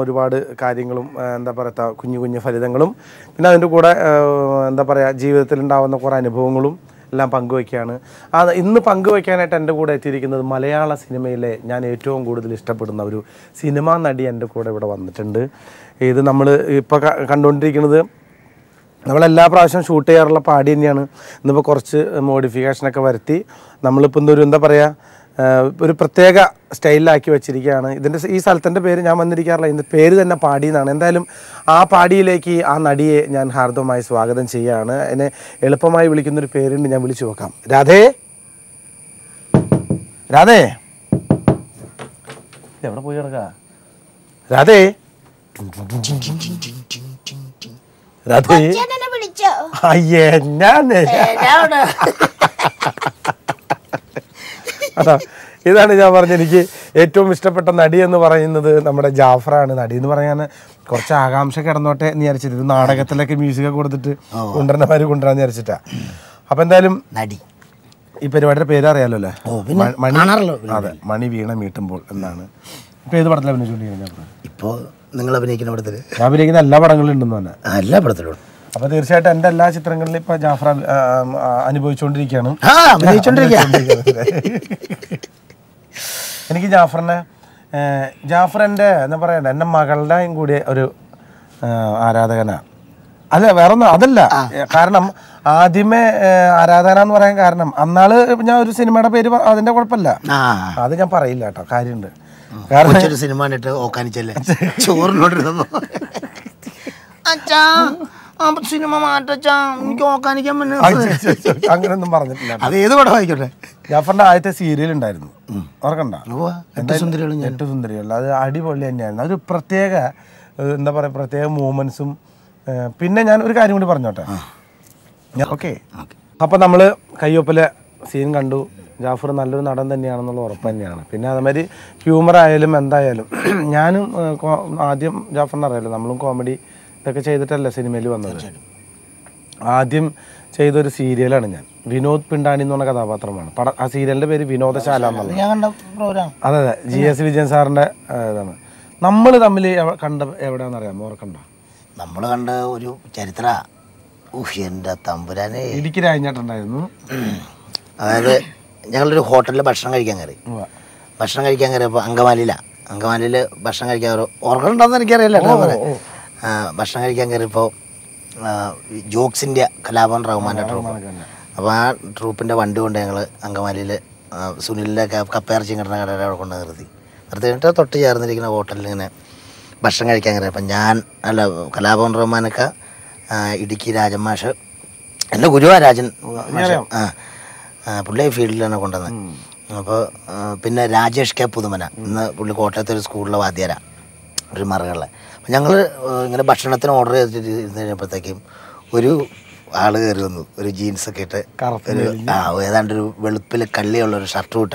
ഒരുപാട് കാര്യങ്ങളും ആ, എന്താ പറയുക കുഞ്ഞു കുഞ്ഞു ഫലിതങ്ങളും പിന്നെ അതിൻ്റെ കൂടെ ആ, എന്താ പറയുക ജീവിതത്തിൽ ഉണ്ടാകുന്ന കുറേ അനുഭവങ്ങളും എല്ലാം പങ്കുവയ്ക്കുകയാണ് ആ ഇന്ന് പങ്കുവയ്ക്കാനായിട്ട് എൻ്റെ കൂടെ എത്തിയിരിക്കുന്നത് മലയാള സിനിമയിലെ ഞാൻ ഏറ്റവും കൂടുതൽ ഇഷ്ടപ്പെടുന്ന ഒരു സിനിമാ നടി എൻ്റെ കൂടെ ഇവിടെ വന്നിട്ടുണ്ട് ഇത് നമ്മൾ ഇപ്പോൾ കണ്ടുകൊണ്ടിരിക്കുന്നത് നമ്മളെല്ലാ പ്രാവശ്യം ഷൂട്ട് ചെയ്യാറുള്ള പാടി തന്നെയാണ് ഇന്നിപ്പോൾ കുറച്ച് മോഡിഫിക്കേഷനൊക്കെ വരുത്തി നമ്മളിപ്പോൾ ഇന്നൊരു എന്താ പറയുക ആഹ് ഒരു പ്രത്യേക സ്റ്റൈലിലാക്കി വെച്ചിരിക്കുകയാണ് ഇതിൻ്റെ ഈ സ്ഥലത്തിൻ്റെ പേര് ഞാൻ വന്നിരിക്കാറില്ല ഇതിൻ്റെ പേര് തന്നെ പാടി എന്നാണ് എന്തായാലും ആ പാടിയിലേക്ക് ആ നടിയെ ഞാൻ ഹാർദവമായി സ്വാഗതം ചെയ്യുകയാണ് എന്നെ എളുപ്പമായി വിളിക്കുന്നൊരു പേരുണ്ട് ഞാൻ വിളിച്ചു നോക്കാം രാധേ രാധേ ഇത് എവിടെ പോയി കിടക്കാ രാധേ രാധേ ചേട്ടനെ വിളിച്ചോ അയ്യേ ഞാൻ അതാ ഇതാണ് ഞാൻ പറഞ്ഞത് എനിക്ക് ഏറ്റവും ഇഷ്ടപ്പെട്ട നടി എന്ന് പറയുന്നത് നമ്മുടെ ജാഫറാണ് നടി എന്ന് പറയാൻ കുറച്ച് ആകാംക്ഷ കിടന്നോട്ടെ എന്ന് വിചാരിച്ചിട്ട് ഒരു നാടകത്തിലൊക്കെ മ്യൂസിക് കൊടുത്തിട്ട് കൊണ്ടുവരണമാര് കൊണ്ടുവരാന്ന് വിചാരിച്ചിട്ടാ അപ്പൊ എന്തായാലും നടി ഈ പരിപാടിയുടെ പേര് അറിയാലോ അല്ലേ പിന്നെ മ- മണി കാണാറല്ലോ അതെ മണി വീണ മീട്ടുമ്പോൾ എന്നാണ് ഇപ്പൊ ഏത് പടത്തിലാണ് അഭിനയിച്ചുകൊണ്ടിരിക്കുന്നത് ജാഫർ? ഇപ്പോൾ നിങ്ങൾ അഭിനയിക്കുന്ന പടത്തിൽ ഞാൻ അഭിനയിക്കുന്ന എല്ലാ പടങ്ങളും ഉണ്ടെന്ന് തന്നെ എല്ലാ പടത്തിലും അപ്പൊ തീർച്ചയായിട്ടും എൻ്റെ എല്ലാ ചിത്രങ്ങളിലും ഇപ്പൊ ജാഫർ അഭി- ആ, ആ, അനുഭവിച്ചുകൊണ്ടിരിക്കുകയാണ് ആ അഭിനയിച്ചോണ്ടിരിക്കുക എനിക്ക് ജാഫറിനെ ഏഹ്, ജാഫർ എൻ്റെ എന്താ പറയണ്ട എൻ്റെ മകളുടെയും കൂടി ഒരു ഏഹ്, ആരാധകനാണ് അല്ല വേറെ ഒന്നും അതല്ല ഏഹ്, കാരണം ആദ്യമേ ഏഹ്, ആരാധന എന്ന് പറയാൻ കാരണം അന്നാള് ഞാൻ ഒരു സിനിമയുടെ പേര് പ- അതിന്റെ കുഴപ്പമില്ല ആ അത് ഞാൻ പറയില്ല കേട്ടോ കാര്യമുണ്ട് കാരണം കൊച്ചൊരു സിനിമ കണ്ടിട്ട് ഓക്കാനിച്ചല്ലേ ചോറിനോട്ടിരുന്നപ്പോ അച്ഛാ ആ സിനിമ മാറ്റച്ചാ എനിക്ക് ഓക്കാനിക്കാൻ പറ്റും അങ്ങനെയൊന്നും പറഞ്ഞിട്ടില്ല അത് ഏത് പടം വായിക്കട്ടെ ജാഫറിന്റെ ആദ്യത്തെ സീരിയൽ ഉണ്ടായിരുന്നു ഓർക്കണ്ട എട്ട് സുന്ദരികളും ഞാൻ എട്ട് സുന്ദരികൾ അത് അടിപൊളി തന്നെയായിരുന്നു അതൊരു പ്രത്യേക ഏഹ്, എന്താ പറയുക പ്രത്യേക മൂമെന്റ്സും പിന്നെ ഞാൻ ഒരു കാര്യം കൂടി പറഞ്ഞോട്ടെ ഓക്കെ അപ്പോൾ നമ്മൾ കയ്യൊപ്പിലെ സീൻ കണ്ടു ജാഫർ നല്ലൊരു നടൻ തന്നെയാണെന്നുള്ള ഉറപ്പ് തന്നെയാണ് പിന്നെ അതേമാതിരി ഹ്യൂമർ ആയാലും എന്തായാലും ഞാനും ഏഹ്, കോ- ആദ്യം ജാഫറിനെ അറിയാലോ നമ്മളും കോമഡി ഇതൊക്കെ ചെയ്തിട്ടല്ലേ സിനിമയിൽ വന്നത് ആദ്യം ചെയ്തൊരു സീരിയലാണ് ഞാൻ വിനോദ് പിണ്ടാണി എന്ന് പറഞ്ഞ കഥാപാത്രമാണ് പട ആ സീരിയലിൻ്റെ പേര് വിനോദശാല എന്നുള്ളത് ഞാൻ കണ്ട പ്രോഗ്രാം അതെ അതെ ജി എസ് വിജയൻ സാറിൻ്റെ ആ, ഇതാണ് നമ്മൾ തമ്മിൽ എവ- കണ്ട എവിടെയാണെന്ന് അറിയാം ഓർക്കണ്ട നമ്മൾ കണ്ട ഒരു ചരിത്ര ഊഹ് എൻ്റെ തമ്പുരാനെ ഇടുക്കി രാജഞ്ഞാട്ടുണ്ടായിരുന്നു അതായത് ഞങ്ങളൊരു ഹോട്ടലിൽ ഭക്ഷണം കഴിക്കാൻ കയറി ഭക്ഷണം കഴിക്കാൻ കയറിയപ്പോൾ അങ്കമാലിയിലാണ് അങ്കമാലിയിൽ ഭക്ഷണം കഴിക്കാൻ കയറി ഓർക്കുന്നുണ്ടോയെന്ന് എനിക്കറിയില്ല കേട്ടോ അവരെ. ആ, ഭക്ഷണം കഴിക്കാൻ കയറിയപ്പോൾ ജോക്സിൻ്റെ കലാഭവൻ റഹ്മാൻ്റെ ട്രൂപ്പ് അപ്പോൾ ആ ട്രൂപ്പിൻ്റെ വണ്ടി കൊണ്ട് ഞങ്ങൾ അങ്കമാലിയിൽ സുനിലിൻ്റെ കപ്പയിറച്ചി കിട്ടുന്ന കടയുടെ അവിടെ കൊണ്ട് നിർത്തി നിർത്തി കഴിഞ്ഞിട്ട് തൊട്ട് ചേർന്നിരിക്കുന്ന ഹോട്ടലിൽ ഇങ്ങനെ ഭക്ഷണം കഴിക്കാൻ കയറി അപ്പം ഞാൻ അല്ല കലാഭവൻ റഹ്മാനൊക്കെ ആ, ഇടുക്കി രാജമാഷ് എൻ്റെ ഗുരുവാ രാജൻ മാഷ്. ആ ആ, പുള്ളി ഫീൽഡിലാണ് കൊണ്ടുവന്നത് അപ്പോൾ പിന്നെ രാജേഷ് കെ പുതുമന ഇന്ന് പുള്ളി കോട്ടയത്തെ ഒരു സ്കൂളിലെ വാദ്യര ഒരു മറുകളിലെ അപ്പം ഞങ്ങൾ ഇങ്ങനെ ഭക്ഷണത്തിന് ഓർഡർ ചെയ്തിട്ട് ഇരുന്ന് കഴിഞ്ഞപ്പോഴത്തേക്കും ഒരു ആള് കയറി വന്നു ഒരു ജീൻസൊക്കെ ഇട്ട് ഒരു ആ ഏതാണ്ട് ഒരു വെളുപ്പിൽ കള്ളിയുള്ള ഒരു ഷർട്ട് ഇട്ട്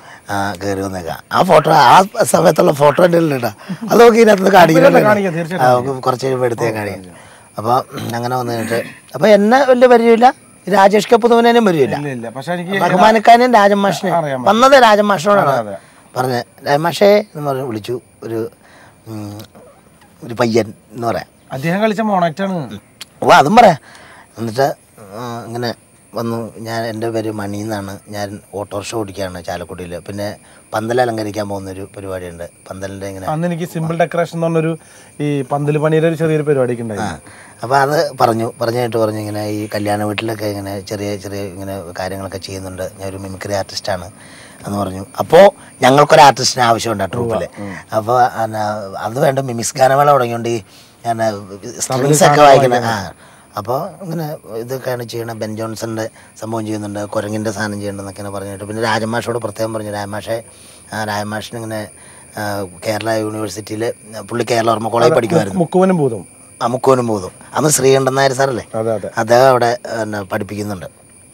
കയറി വന്നേക്കാം ആ ഫോട്ടോ ആ സമയത്തുള്ള ഫോട്ടോ എൻ്റെ കേട്ടോ അത് നോക്കി ഇതിനകത്ത് കാണിക്കാം, കാണിക്കുന്നുണ്ട് ആ, നമുക്ക് കുറച്ച് കഴിയുമ്പോൾ എടുത്തേ കാണിക്കാം അപ്പോൾ അങ്ങനെ വന്നു കഴിഞ്ഞിട്ട് അപ്പോൾ എന്നെ വലിയ പരിചയമില്ല രാജേഷ് കെ പുതുമനും പരിചയമില്ല ഇല്ല ഇല്ല പക്ഷെ എനിക്ക് റഹ്മാനക്കാനും രാജമാഷിനെ അറിയാം. വന്നത് രാജമാഷിനോടാണ് അതെ. പറഞ്ഞത് രാജമാഷേ എന്ന് പറഞ്ഞ് വിളിച്ചു ഒരു ഉം, ഒരു പയ്യൻ എന്ന് പറയാം അദ്ദേഹം കളിച്ച മോണക്റ്റാണ് ഓ അതും പറയാം എന്നിട്ട് ആ, ഇങ്ങനെ വന്നു ഞാൻ എൻ്റെ പേര് മണി എന്നാണ് ഞാൻ ഓട്ടോറിക്ഷ ഓടിക്കുകയാണ് ചാലക്കുടിയിൽ പിന്നെ പന്തൽ അലങ്കരിക്കാൻ പോകുന്നൊരു പരിപാടിയുണ്ട് പന്തലിൻ്റെ ഇങ്ങനെ അന്ന് എനിക്ക് സിമ്പിൾ ഡെക്കറേഷൻ എന്ന് പറഞ്ഞൊരു ഈ പന്തൽ പണിയുടെ ഒരു ചെറിയൊരു പരിപാടിക്ക് ഉണ്ടായിരുന്നു അപ്പോൾ അത് പറഞ്ഞു പറഞ്ഞു കഴിഞ്ഞിട്ട് പറഞ്ഞു ഇങ്ങനെ ഈ കല്യാണ വീട്ടിലൊക്കെ ഇങ്ങനെ ചെറിയ ചെറിയ ഇങ്ങനെ കാര്യങ്ങളൊക്കെ ചെയ്യുന്നുണ്ട് ഞാൻ ഒരു മിമിക്രി ആർട്ടിസ്റ്റാണ് എന്ന് പറഞ്ഞു അപ്പോൾ ഞങ്ങൾക്കൊരു ആർട്ടിസ്റ്റിന് ആവശ്യമുണ്ട് ആ ട്രൂപ്പിൽ അപ്പോൾ അത് വേണ്ട മിമിക്സ് ഗാനമേള തുടങ്ങിയോണ്ട് ഈ ഞാൻ സ്ട്രിങ്സ് ഒക്കെ വായിക്കുന്ന ആ അപ്പോൾ ഇങ്ങനെ ഇതൊക്കെയാണ് ചെയ്യണത് ബെൻ ജോൺസണിൻ്റെ സംഭവം ചെയ്യുന്നുണ്ട് കുരങ്ങിൻ്റെ സാധനം ചെയ്യുന്നുണ്ടെന്നൊക്കെയാണ് പറഞ്ഞിട്ട് പിന്നെ രാജമാഷോട് പ്രത്യേകം പറഞ്ഞു രാജമാഷെ ആ രാജമാഷിന് ഇങ്ങനെ ആ, കേരള യൂണിവേഴ്സിറ്റിയിൽ പുള്ളി കേരള ഓർമ്മ കോളേജ് പഠിക്കുമായിരുന്നു മുക്കുവനും ഭൂതം അമുക്കോനും പോകുന്നു അന്ന് ശ്രീകണ്ഠൻ നായർ സാറല്ലേ അതെ അതെ അദ്ദേഹം അവിടെ പിന്നെ പഠിപ്പിക്കുന്നുണ്ട്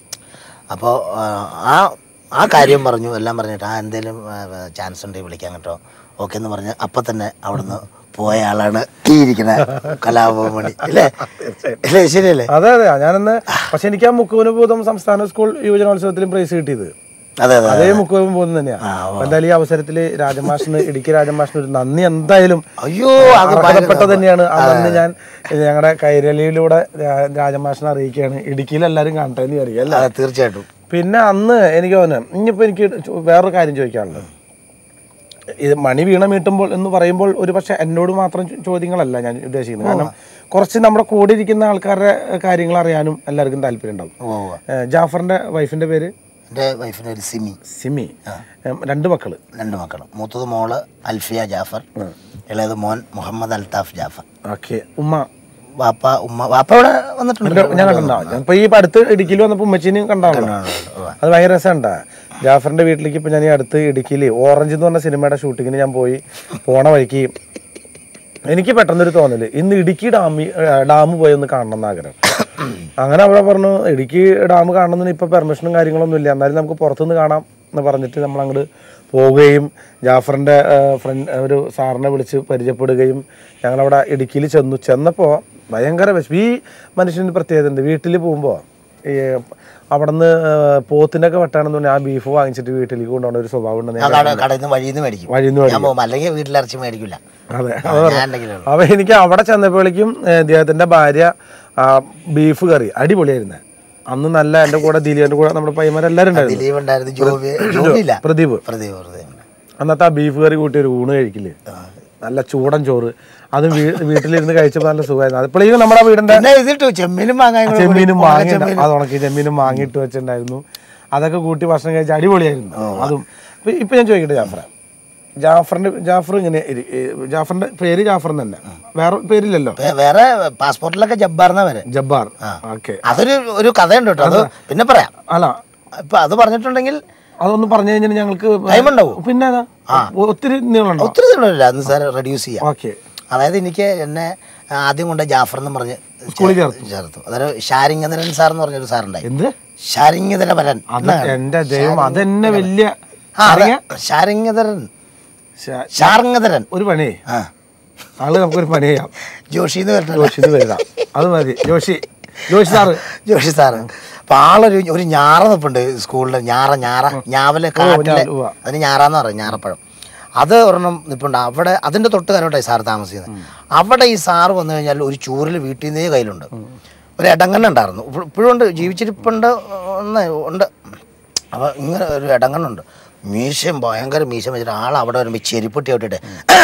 അപ്പോൾ ആ ആ കാര്യം പറഞ്ഞു എല്ലാം പറഞ്ഞിട്ട് ആ എന്തെങ്കിലും ചാൻസ് ഉണ്ടെങ്കിൽ വിളിക്കാൻ കേട്ടോ ഓക്കെ എന്ന് പറഞ്ഞ് അപ്പം തന്നെ അവിടുന്ന് പോയ ആളാണ് ഈ ഇരിക്കുന്ന കലാഭവമണി അല്ലേ അല്ലേ ശരിയല്ലേ അതെ അതെ ഞാനന്ന് പക്ഷെ എനിക്ക് ആ മുക്കുവന് ഭൂതം സംസ്ഥാന സ്കൂൾ യുവജനോത്സവത്തിലും പ്രൈസ് കിട്ടിയത് അതെ അതെ അതേ മുക്കുവൻ പോകുന്നത് തന്നെയാ അപ്പൊ എന്തായാലും ഈ അവസരത്തിൽ രാജമാഷിന് ഇടുക്കി രാജമാഷിന് ഒരു നന്ദി എന്തായാലും അയ്യോ അത് അർഹതപ്പെട്ട തന്നെയാണ് ആ നന്ദി ഞാൻ ഞങ്ങളുടെ കൈരളിയിലൂടെ രാ- രാജമാഷിനെ അറിയിക്കുകയാണ് ഇടുക്കിയിൽ എല്ലാവരും കാണട്ടെ എന്ന് അറിയാം അല്ലേ അതെ തീർച്ചയായിട്ടും പിന്നെ അന്ന് എനിക്ക് തോന്നുന്നു ഇനിയിപ്പോൾ എനിക്ക് ചോ- വേറൊരു കാര്യം ചോദിക്കാനുള്ളത് ഇത് മണി വീണ മീട്ടുമ്പോൾ എന്ന് പറയുമ്പോൾ ഒരു പക്ഷെ എന്നോട് മാത്രം ചോ- ചോദ്യങ്ങളല്ല ഞാൻ ഉദ്ദേശിക്കുന്നത് കാരണം കുറച്ച് നമ്മുടെ കൂടെ ഇരിക്കുന്ന ആൾക്കാരുടെ കാര്യങ്ങൾ അറിയാനും എല്ലാവർക്കും താല്പര്യം ഉണ്ടാവും ഓ ഓ. ഏഹ് ജാഫറിന്റെ വൈഫിന്റെ പേര് എൻ്റെ വൈഫിൻ്റെ ഒരു സിമി സിമി ഏഹ് രണ്ട് മക്കള് രണ്ട് മക്കളും മൂത്തത് മോള് അൽഫിയ ജാഫർ ഇളയത് മോൻ മുഹമ്മദ് അൽത്താഫ് ജാഫർ ഓക്കെ ഉമ്മ വാപ്പ ഉമ്മ വാപ്പ ഇവിടെ വന്നിട്ടുണ്ട് ഞാൻ കണ്ടിട്ടുണ്ടാവും ഇപ്പൊ ഈ അടുത്ത് ഇടുക്കിയിൽ വന്നപ്പോൾ ഉമ്മച്ചിനെയും കണ്ടാണല്ലോ അത് ഭയങ്കര രസമുണ്ടാ ജാഫറിന്റെ വീട്ടിലേക്ക് ഇപ്പൊ ഞാൻ ഈ അടുത്ത് ഇടുക്കിയിൽ ഓറഞ്ച് എന്ന് പറഞ്ഞ സിനിമയുടെ ഷൂട്ടിങ്ങിന് ഞാൻ പോയി പോണ വഴിക്ക് എനിക്ക് പെട്ടെന്നൊരു തോന്നല് ഇന്ന് ഇടുക്കി ഡാമി ഡാം പോയി ഒന്ന് കാണണം എന്ന് ആഗ്രഹം അങ്ങനെ അവിടെ പറഞ്ഞു ഇടുക്കി ഡാം കാണണമെന്ന് ഇപ്പൊ പെർമിഷനും കാര്യങ്ങളൊന്നും ഇല്ല എന്നാലും നമുക്ക് പുറത്തുനിന്ന് കാണാം എന്ന് പറഞ്ഞിട്ട് നമ്മൾ അങ്ങോട്ട് പോവുകയും ജാഫറിന്റെ ഫ്രണ്ട് ഒരു സാറിനെ വിളിച്ച് പരിചയപ്പെടുകയും ഞങ്ങളവിടെ ഇടുക്കിയിൽ ചെന്നു ചെന്നപ്പോൾ ഭയങ്കര വിശപ്പ് ഈ മനുഷ്യന് പ്രത്യേകത ഉണ്ട് വീട്ടിൽ പോകുമ്പോൾ ഈ അവിടുന്ന് പോത്തിനൊക്കെ വെട്ടാണെന്ന് ആ ബീഫ് വാങ്ങിച്ചിട്ട് വീട്ടിലേക്ക് കൊണ്ടുപോകുന്ന ഒരു സ്വഭാവം ഉണ്ടെന്ന് ഞാൻ ഞാൻ കട കടയിൽ നിന്ന് വഴിയിൽ നിന്ന് മേടിക്കും വഴിയിൽ നിന്ന് ഞാൻ പോകും അല്ലെങ്കിൽ വീട്ടിലിറച്ചി മേടിക്കില്ല അതെ ഞാൻ ഉണ്ടെങ്കിലേ ഉള്ളൂ. അപ്പൊ എനിക്ക് അവിടെ ചെന്നപ്പോഴേക്കും ഏഹ്, ഇദ്ദേഹത്തിന്റെ ഭാര്യ ആ, ബീഫ് കറി അടിപൊളിയായിരുന്നു അന്ന് നല്ല എന്റെ കൂടെ ദിലീപിന്റെ കൂടെ നമ്മുടെ പയ്യന്മാരെല്ലാരും ഉണ്ടായിരുന്നു ദിലീപ് ഉണ്ടായിരുന്നു ജോബി ജോബിയില്ല പ്രദീപ് പ്രദീപ് പ്രദീപ് അന്നത്തെ ആ ബീഫ് കറി കൂട്ടി ഒരു ഊണ് കഴിക്കില്ലേ നല്ല ചൂടൻ ചോറ് അതും വീ- വീട്ടിലിരുന്ന് കഴിച്ചപ്പോൾ നല്ല സുഖമായിരുന്നു അതിപ്പോഴേക്കും നമ്മുടെ വീടിന്റെ പിന്നെ ഇതിട്ടു ചെമ്മീനും വാങ്ങാൻ കൂടെ ചെമ്മീനും കൂടി മാങ്ങ അത് ഉണക്കി ചെമ്മീനും മാങ്ങിയിട്ട് വെച്ചിട്ടുണ്ടായിരുന്നു അതൊക്കെ കൂട്ടി ഭക്ഷണം കഴിച്ച് അടിപൊളിയായിരുന്നു അതും ഇപ്പൊ ഇപ്പൊ ഞാൻ ചോദിക്കട്ടെ ജാഫറ ജാഫറിന്റെ ജാഫർ ഇങ്ങനെ ഇരി- ഏ, ജാഫറിന്റെ പേര് ജാഫർ എന്ന് തന്നെ വേറെ പേരില്ലല്ലോ വേ- വേറെ പാസ്പോർട്ടിലൊക്കെ ജബ്ബാർന്നാ വരെ ജബ്ബാർ ഓക്കെ അതൊരു ഒരു കഥയുണ്ട് കേട്ടോ അത് പിന്നെ പറയാം അല്ല ഇപ്പൊ അത് പറഞ്ഞിട്ടുണ്ടെങ്കിൽ അതൊന്ന് പറഞ്ഞു കഴിഞ്ഞാൽ ഞങ്ങൾക്ക് ടൈം ഉണ്ടാവും പിന്നെ ഏതാ? ഒത്തിരി നീളമുണ്ടോ ഒത്തിരി നീളമില്ല അന്ന് സാർ റെഡ്യൂസ് ചെയ്യാം ഓക്കെ അതായത് എനിക്ക് എന്നെ ആദ്യം കൊണ്ട് ജാഫർ എന്ന് പറഞ്ഞ് സ്കൂളിൽ ചേർത്തു. ചേർത്തു അതൊരു ഷാരിംഗധരൻ സാർ എന്ന് പറഞ്ഞൊരു സാറുണ്ടായി എന്ത് ഷാരിംഗധരപരൻ അത് എന്റെ ദൈവം അതെന്നെ വലിയ ആ ഷാരിംഗധരൻ ശ- ഷാർങ്ങധരൻ ഒരു പണി ആ ആള് നമുക്കൊരു പണി ചെയ്യാം ജോഷി എന്ന് പറഞ്ഞിട്ട് ജോഷിന്ന് വരാം അത് മതി ജോഷി ജോഷി സാറ് ജോഷി സാറ് അപ്പൊ ആളൊരു ഒരു ഞാറ നിപ്പുണ്ട് സ്കൂളിൽ ഞാറ ഞാറ ഞാവല് കാട്ടിലെ ഞാ- ഉവ്വ. അതിന് ഞാറാന്ന് പറയും ഞാറപ്പഴം അത് ഒരെണ്ണം നിപ്പുണ്ട് അവിടെ അതിന്റെ തൊട്ട് കരോട്ടായി സാറ് താമസിക്കുന്നത് അവിടെ ഈ സാറ് വന്നു കഴിഞ്ഞാൽ ഒരു ചൂരിൽ വീട്ടിൽ നിന്നേ കയ്യിലുണ്ട് ഒരു ഇടങ്ങണ്ണ ഉണ്ടായിരുന്നു ഇപ്പ- ഇപ്പോഴും ഉണ്ട് ജീവിച്ചിരിപ്പുണ്ട് ഒന്ന് ഉണ്ട് അപ്പോൾ ഇങ്ങനെ ഒരു ഇടങ്ങണ്ണുണ്ട് മീശയും ഭയങ്കര മീശ വെച്ചിട്ട് ആൾ അവിടെ വരുമ്പോൾ ചെരിപ്പൊട്ടി വിട്ടിട്ട്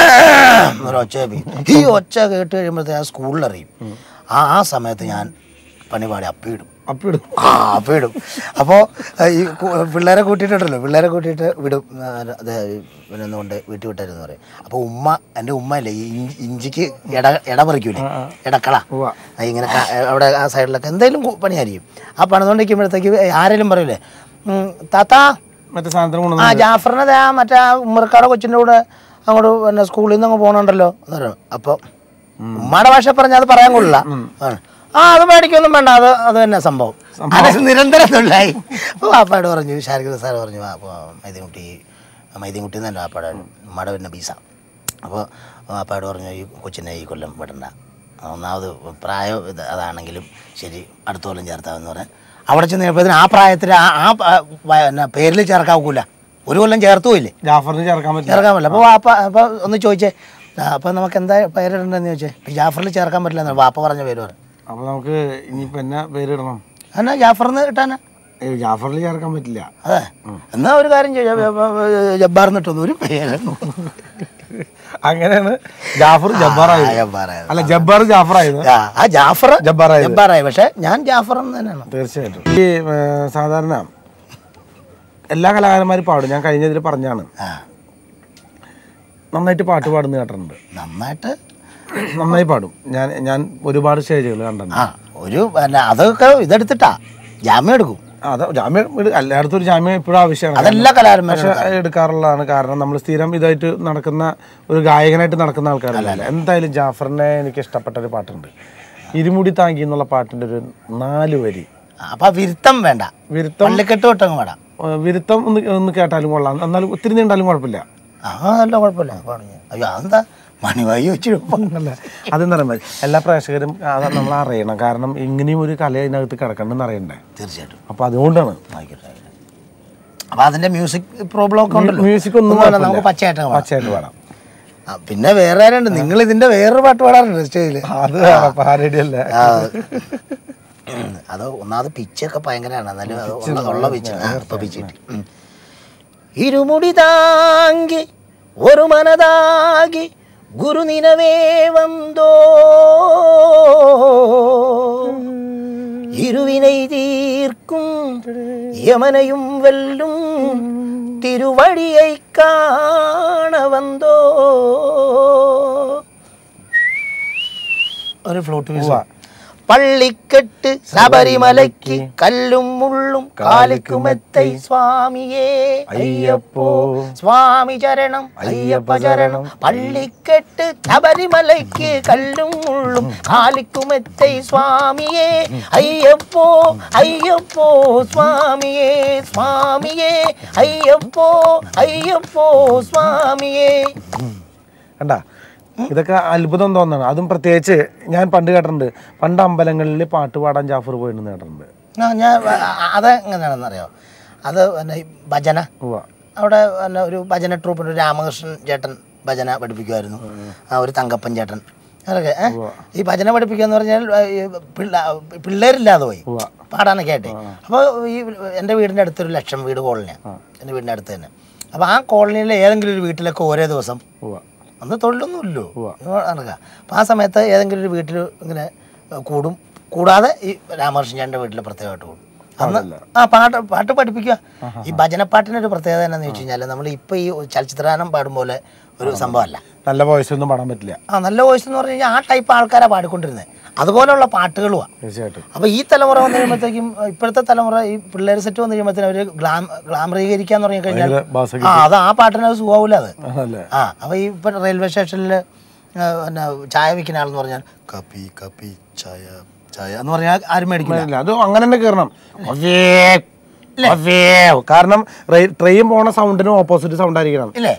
ഒരു ഒച്ച കേൾപ്പിക്കും. ഈ ഒച്ച കേട്ട് കഴിയുമ്പോഴത്തേ ആ സ്കൂളിൽ അറിയും ആ ആ സമയത്ത് ഞാൻ പണിപാടി അപ്പിയിടും അപ്പിടും ആ അപ്പിയിടും അപ്പോൾ ഈ കു- പിള്ളേരെ കൂട്ടിയിട്ടുണ്ടല്ലോ പിള്ളേരെ കൂട്ടിയിട്ട് വിടും ആ, അത് പിന്നെ ഒന്നുകൊണ്ട് വീട്ടിൽ വിട്ടായിരുന്നു പറയും അപ്പോൾ ഉമ്മ എൻ്റെ ഉമ്മ അല്ലേ ഈ ഇഞ്ചി- ഇഞ്ചിക്ക് ഇട ഇട പറിക്കൂലേ ഇടക്കള ഉവ്വ. ആ, ഇങ്ങനെ ക- അവിടെ ആ സൈഡിലൊക്കെ എന്തെങ്കിലും കു- പണിയായിരിക്കും ആ പണിതുകൊണ്ടിരിക്കുമ്പോഴത്തേക്ക് ആരെങ്കിലും പറയൂലേ ഉം, താത്താ മറ്റേ സാധനത്തിന് ആ കൊണ്ടുവന്ന് ജാഫറിനെ ദേ ആ മറ്റേ ആ ഉമ്മർക്കാടെ കൊച്ചിൻ്റെ കൂടെ അങ്ങോട്ട് പിന്നെ സ്കൂളിൽ നിന്ന് അങ്ങ് പോകണുണ്ടല്ലോ എന്ന് പറയും അപ്പോൾ ഉമ്മയുടെ ഭാഷ പറഞ്ഞാൽ അത് പറയാൻ കൊള്ളില്ല ആണ്. ആ അത് മേടിക്കൊന്നും വേണ്ട അത് അത് തന്നെ സംഭവം അത് നിരന്തരം തൊഴിലായി അപ്പോൾ വാപ്പാട് പറഞ്ഞു ശാരദ സാർ പറഞ്ഞു "വാ, അപ്പോൾ മൈദിൻകുട്ടി മൈദിൻകുട്ടി എന്നല്ല വാപ്പാട് ഉമ്മയുടെ പിന്നെ ബീസ അപ്പോൾ വാപ്പാട് പറഞ്ഞു ഈ കൊച്ചിനെ ഈ കൊല്ലം വിടണ്ട ഒന്നാമത് പ്രായം ഇത് അതാണെങ്കിലും ശരി അടുത്ത കൊല്ലം ചേർത്താമെന്ന് പറഞ്ഞ് അവിടെ ചെന്ന് കഴിഞ്ഞപ്പോഴത്തേന് ആ പ്രായത്തിൽ ആ ആ പ- വ- എന്നാ പേരിൽ ചേർക്കാൻ ഒക്കില്ല ഒരു കൊല്ലം ചേർത്തു പോയില്ലേ ജാഫറിന് ചേർക്കാൻ പറ്റില്ല ചേർക്കാൻ പറ്റില്ല അപ്പോൾ വാപ്പ അപ്പോൾ ഒന്ന് ചോദിച്ചേ അപ്പോൾ നമുക്ക് എന്താ പേരിടണ്ടെന്ന് ചോദിച്ചേ ഇപ്പം ജാഫറിൽ ചേർക്കാൻ പറ്റില്ല എന്ന് വാപ്പ പറഞ്ഞ പേര് പറഞ്ഞു അപ്പൊ നമുക്ക് ഇനിയിപ്പോ എന്നാ പേരിടണം എന്നാ ജാഫറിന്ന് കിട്ടാനാ ഏയ് ജാഫറിൽ ചേർക്കാൻ പറ്റില്ല അതെ എന്നാ ഒരു കാര്യം ചെയ്യാം ജബ്ബാർന്ന് ഇട്ടൊന്നും ഒരു പേര് അങ്ങനെയാണ് ജാഫർ ജബ്ബാറായത് ജബ്ബാറായത്. അല്ല ജബ്ബാർ ജാഫറായത് ആ, ആ ജാഫർ ജബ്ബാറായത്. ജബ്ബാറായി പക്ഷെ ഞാൻ ജാഫർ എന്ന് തന്നെയാണ് തീർച്ചയായിട്ടും ഈ ഏ, സാധാരണ എല്ലാ കലാകാരന്മാരും പാടും ഞാൻ കഴിഞ്ഞ ഇതിൽ പറഞ്ഞാണ് ആ നന്നായിട്ട് പാട്ട് പാടുന്ന കേട്ടിട്ടുണ്ട് നന്നായിട്ട് നന്നായി പാടും ഞാൻ ഞാൻ ഒരുപാട് സ്റ്റേജുകൾ കണ്ടിട്ടുണ്ട് ആ ഒരു പിന്നെ അതൊക്കെ ഇതെടുത്തിട്ടാ ജാമ്യം എടുക്കും അത് ജാമ്യം എടു- എല്ലായിടത്തും ഒരു ജാമ്യം എപ്പോഴും ആവശ്യമാണ് അതെല്ലാ കലാകാരന്മാരും പക്ഷെ എടുക്കാറുള്ളതാണ് കാരണം നമ്മൾ സ്ഥിരം ഇതായിട്ട് നടക്കുന്ന ഒരു ഗായകനായിട്ട് നടക്കുന്ന ആൾക്കാരല്ല എന്തായാലും ജാഫറിനെ എനിക്ക് ഇഷ്ടപ്പെട്ട ഒരു പാട്ടുണ്ട് ഇരുമുടി താങ്കി എന്നുള്ള പാട്ടിന്റെ ഒരു നാല് വരി അപ്പൊ ആ വിരുത്തം വേണ്ട വിരുത്തം പള്ളിക്കെട്ട് വിട്ടങ്ങ് വേണം ഏ, വിരുത്തം ഒന്ന് ഒന്ന് കേട്ടാലും കൊള്ളാം എന്നാലും ഒത്തിരി നീണ്ടാലും കുഴപ്പമില്ല ആ നല്ല കുഴപ്പമില്ല പാടുന്നു അയ്യോ അതെന്താ മണിവായി വെച്ചിട്ട് അല്ല അതെന്താ പറയുക എല്ലാ പ്രേക്ഷകരും അത് നമ്മൾ അറിയണം കാരണം ഇങ്ങനെയും ഒരു കല അതിനകത്ത് കിടക്കണ്ടെന്ന് അറിയണ്ടേ തീർച്ചയായിട്ടും അപ്പൊ അതുകൊണ്ടാണ് ആയിക്കോട്ടെ ആയിക്കോട്ടെ. അപ്പൊ അതിന്റെ മ്യൂസിക് പ്രോബ്ലം ഒക്കെ ഉണ്ടല്ലോ മ്യൂസിക് ഒന്നും ഒന്നുമല്ല, കുഴപ്പമില്ല. നമുക്ക് പച്ചയായിട്ട് പാടാം. പച്ചയായിട്ട് പാടാം ആ, പിന്നെ വേറെ ആരുണ്ട് നിങ്ങൾ ഇതിന്റെ വേറൊരു പാട്ട് പാടാറുണ്ട് സ്റ്റേജില് അത് പാരഡി അല്ലേ ആ. അത് ഒന്നാമത് പിച്ചൊക്കെ ഭയങ്കരമാണ് എന്നാലും അത് ഉള്ള- ഉള്ള പിച്ച് ഇപ്പൊ പിച്ച് കിട്ടി ഉം. ഇരുമുടി താങ്കി ഒരു മനതാകി ഗുരു നിനവേ വന്തോ ഇരുവിனை തീർക്കും യമനയും വെല്ലും തിരുവഴിயை കാണ വന്തോ ഒരു ഫ്ലൂട്ട് ഉവ്വ. പള്ളിക്കെട്ട് ശബരിമലയ്ക്ക് കല്ലും മുള്ളും കാലിക്കുമെത്തൈ സ്വാമിയേ അയ്യപ്പോ സ്വാമി ചരണം അയ്യപ്പ ചരണം പള്ളിക്കെട്ട് ശബരിമലയ്ക്ക് കല്ലും മുള്ളും കാലിക്കുമെത്തൈ സ്വാമിയേ അയ്യപ്പോ അയ്യപ്പോ സ്വാമിയേ സ്വാമിയേ അയ്യപ്പോ അയ്യപ്പോ സ്വാമിയേ കണ്ട ഇതൊക്കെ അത്ഭുതം തോന്നണം അതും പ്രത്യേകിച്ച് ഞാൻ പണ്ട് കേട്ടിട്ടുണ്ട് പണ്ട് അമ്പലങ്ങളിൽ പാട്ട് പാടാൻ ജാഫർ പോയിട്ടുണ്ട് കേട്ടിട്ടുണ്ട് ആ, ഞാൻ അ- അത് എങ്ങനെയാണെന്ന് അറിയോ അത് പിന്നെ ഈ ഭജന ഉവ്വ. അവിടെ പിന്നെ ഒരു ഭജന ട്രൂപ്പിന് ഒരു രാമകൃഷ്ണൻ ചേട്ടൻ ഭജന പഠിപ്പിക്കുമായിരുന്നു ആ ഒരു തങ്കപ്പൻ ചേട്ടൻ അതൊക്കെ ഏ? ഈ ഭജന പഠിപ്പിക്കുക എന്ന് പറഞ്ഞാൽ ആ, ഈ പിള്ള- പിള്ളേരില്ലാതെ പോയി ഉവ്വ. പാടാനൊക്കെ ആയിട്ട് അപ്പോൾ ഈ എൻ്റെ വീടിൻ്റെ അടുത്തൊരു ലക്ഷം വീട് കോളനിയാണ് എൻ്റെ വീടിൻ്റെ അടുത്ത് തന്നെ അപ്പോൾ ആ കോളനിയിലെ ഏതെങ്കിലും ഒരു വീട്ടിലൊക്കെ ഓരോ ദിവസം ഉവ്വ. അന്ന് തൊഴിലൊന്നുമില്ലോ നടക്കുക അപ്പം ആ സമയത്ത് ഏതെങ്കിലും ഒരു വീട്ടിൽ ഇങ്ങനെ കൂടും കൂടാതെ ഈ രാമകൃഷ്ണൻ ചേട്ടൻ്റെ വീട്ടിൽ പ്രത്യേകമായിട്ട് കൂടും അന്ന് ആ പാട്ട് പാട്ട് പഠിപ്പിക്കുക ഈ ഭജനപ്പാട്ടിനൊരു പ്രത്യേകത എന്നാന്ന് വെച്ച് കഴിഞ്ഞാൽ നമ്മൾ ഇപ്പോൾ ഈ ചലച്ചിത്രഗാനം പാടും പോലെ ഒരു സംഭവമല്ല നല്ല വോയിസ് ഒന്നും പാടാൻ പറ്റില്ല ആ നല്ല വോയിസ് എന്ന് പറഞ്ഞു കഴിഞ്ഞാൽ ആ ടൈപ്പ് ആൾക്കാരാണ് പാടിക്കൊണ്ടിരുന്നത് അതുപോലെയുള്ള പാട്ടുകളുമാണ് തീർച്ചയായിട്ടും അപ്പോൾ ഈ തലമുറ വന്നു കഴിയുമ്പോഴത്തേക്കും ഇപ്പോഴത്തെ തലമുറ ഈ പിള്ളേർ സെറ്റ് വന്നു കഴിയുമ്പോഴത്തേനും അവർ ഗ്ലാം ഗ്ലാമറീകരിക്കാന്ന് പറഞ്ഞു കഴിഞ്ഞാൽ ഭയങ്കര ബാസ ആ അത് ആ പാട്ടിന് അത് സുഖമാവില്ല അത് അതല്ലേ ആ അപ്പോൾ ഈ ഇപ്പം റെയിൽവേ സ്റ്റേഷനിൽ പിന്നെ ചായ വിൽക്കുന്ന ആളെന്ന് പറഞ്ഞാൽ കപ്പി കപ്പി ചായ ചായ എന്ന് പറഞ്ഞാൽ ആരും മേടിക്കില്ല ഇല്ല, അത് അങ്ങനെ തന്നെ കയറണം കാരണം ട്രെയിൻ പോണ സൗണ്ടിന് ഓപ്പോസിറ്റ് സൗണ്ട് ആയിരിക്കണം ഇല്ലേ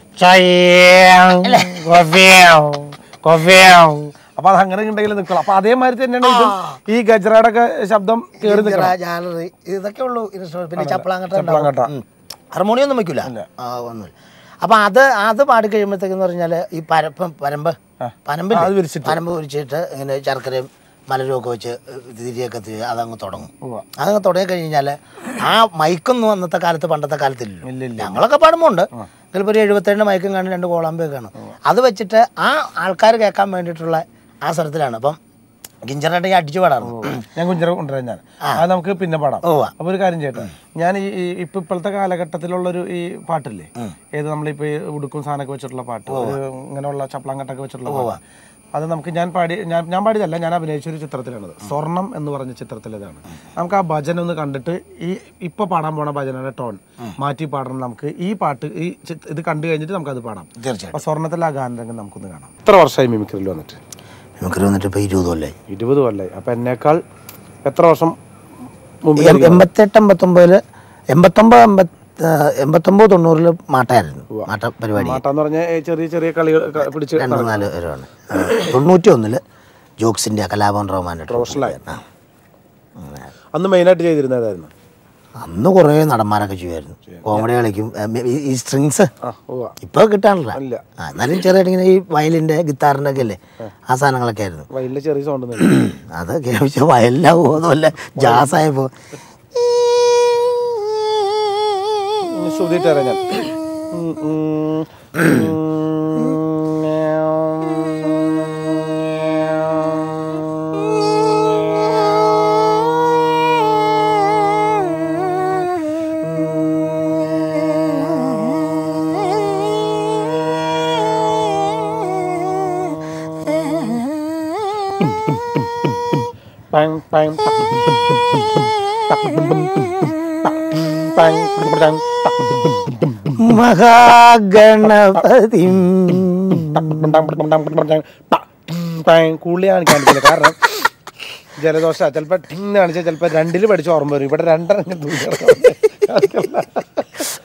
അപ്പൊ അത് അങ്ങനെ ഉണ്ടെങ്കിൽ നിൽക്കണം അപ്പൊ അതേമാതിരി തന്നെയാണ് ഇതും ഈ ഗജറയുടെ ഒക്കെ ശബ്ദം കേറി നിൽക്കണം ജാലറി ഇതൊക്കെ ഉള്ളൂ ഇൻസ്ട്രുമെന്റ് പിന്നെ ചപ്പളാങ്കട്ട ചപ്പളാങ്കട്ട. ഹാർമോണിയം ഒന്നും വെക്കില്ല ആ ഒന്നുമില്ല അപ്പൊ അത് അത് പാടി കഴിയുമ്പോഴത്തേക്കെന്ന് പറഞ്ഞാൽ ഈ പരപ്പം പരമ്പ് പനമ്പ് അത് വിരിച്ചിട്ട്. പനമ്പ് വിരിച്ചിട്ട് ഇങ്ങനെ ശർക്കരയും മലരും ഒക്കെ വെച്ച് തിരിയൊക്കെ തിരി അതങ്ങ് തുടങ്ങും ഉവ്വ. അതങ്ങ് തുടങ്ങി കഴിഞ്ഞാൽ ആ മൈക്കൊന്നും അന്നത്തെ കാലത്ത് പണ്ടത്തെ കാലത്തില്ലല്ലോ ഇല്ല, ഇല്ല. ഞങ്ങളൊക്കെ പാടുമ്പോൾ ഉണ്ട് ചിലപ്പോൾ ഒരു എഴുപത്തേഴിന് മൈക്കും കാണും രണ്ട് കോളാമ്പയൊക്കെ കാണും അത് വെച്ചിട്ട് ആ ആൾക്കാർ കേൾക്കാൻ വേണ്ടിയിട്ടുള്ള ആ സ്വരത്തിലാണ് അപ്പം ഗിഞ്ചറായിട്ട് അടിച്ചു പാടാറുണ്ട് ഞാൻ കുഞ്ചറ കൊണ്ടുവരാൻ ഞാൻ അത് നമുക്ക് പിന്നെ പാടാം ഉവ്വ. അപ്പൊ ഒരു കാര്യം ചെയ്യട്ടെ ഞാൻ ഈ ഈ ഇപ്പൊ ഇപ്പോഴത്തെ കാലഘട്ടത്തിലുള്ളൊരു ഈ പാട്ടില്ലേ ഏത് നമ്മളിപ്പോ ഈ ഉടുക്കും സാധനമൊക്കെ വെച്ചിട്ടുള്ള പാട്ട് ഒരു ഇങ്ങനെയുള്ള ചപ്പളാങ്കട്ടൊക്കെ വെച്ചിട്ടുള്ള പാട്ട് അത് നമുക്ക് ഞാൻ പാടി ഞാൻ ഞാൻ പാടിയതല്ല ഞാൻ അഭിനയിച്ച ഒരു ചിത്രത്തിലാണത് സ്വർണം എന്ന് പറഞ്ഞ ചിത്രത്തിലേതാണ് നമുക്ക് ആ ഭജന ഒന്ന് കണ്ടിട്ട് ഈ ഇപ്പൊ പാടാൻ പോണ ഭജനയുടെ ടോൺ മാറ്റി പാടണം നമുക്ക് ഈ പാട്ട് ഈ ചിത്ര- ഇത് കണ്ടു കഴിഞ്ഞിട്ട് നമുക്കത് പാടാം തീർച്ചയായിട്ടും അപ്പൊ സ്വർണത്തിലെ ആ ഗാനരംഗം നമുക്കൊന്ന് കാണാം എത്ര വർഷമായി മിമിക്രിയിൽ വന്നിട്ട് നമുക്ക് വന്നിട്ട് ഇപ്പോൾ ഇരുപത് കൊല്ലായി ഇരുപത് കൊല്ലായി അപ്പൊ എന്നേക്കാൾ എത്ര വർഷം മുമ്പ് എം- എൺപത്തെട്ട് എൺപത്തൊമ്പതില് എൺപത്തൊമ്പത് എൺപത്തി എൺപത്തൊമ്പത് തൊണ്ണൂറില് മാട്ടായിരുന്നു മാട്ട പരിപാടി മാട്ടാന്ന് പറഞ്ഞ ഏ, ചെറിയ ചെറിയ കളികൾ ക- പിടിച്ച് രണ്ട് നാല് പേരാണ് തൊണ്ണൂറ്റി ഒന്നില് ജോക്സിന്റെ കലാഭവൻ റഹ്മാൻ്റെ പ്രൊഫഷണലായി. ആ. അന്ന് മെയിനായിട്ട് ചെയ്തിരുന്നതായിരുന്നു അന്ന് കുറേ നടന്മാരൊക്കെ ചെയ്യുമായിരുന്നു കോമഡി കളിക്കും ഏ, ഈ- ഈ സ്ട്രിങ്സ് ആ ഓ ഇപ്പൊ കിട്ടാനില്ല ഇല്ല. ആ, എന്നാലും ചെറിയ ഇങ്ങനെ ഈ വയലിന്റെ ഗിത്താറിന്റെ ഒക്കെ അല്ലേ ആ സാധനങ്ങളൊക്കെ ആയിരുന്നു വയലിലെ ചെറിയ സൗണ്ട് അത് കേൾപ്പിച്ച വയലിലാവോ അതുമല്ല ജാസായപ്പോ ശ്രുതിയിട്ട് തരാം ഞാൻ ഉം, ഉം, പങ്, പങ്, പങ്, പങ്, പങ്, പങ്, മഹാഗണപതി കൂടുതൽ കാണിക്കാൻ പറ്റില്ല കാരണം ജലദോഷ ചിലപ്പോ ടിങ് കാണിച്ചാൽ ചിലപ്പോ രണ്ടില് പഠിച്ച് ഓർമ്മ വരും ഇവിടെ രണ്ടെണ്ണം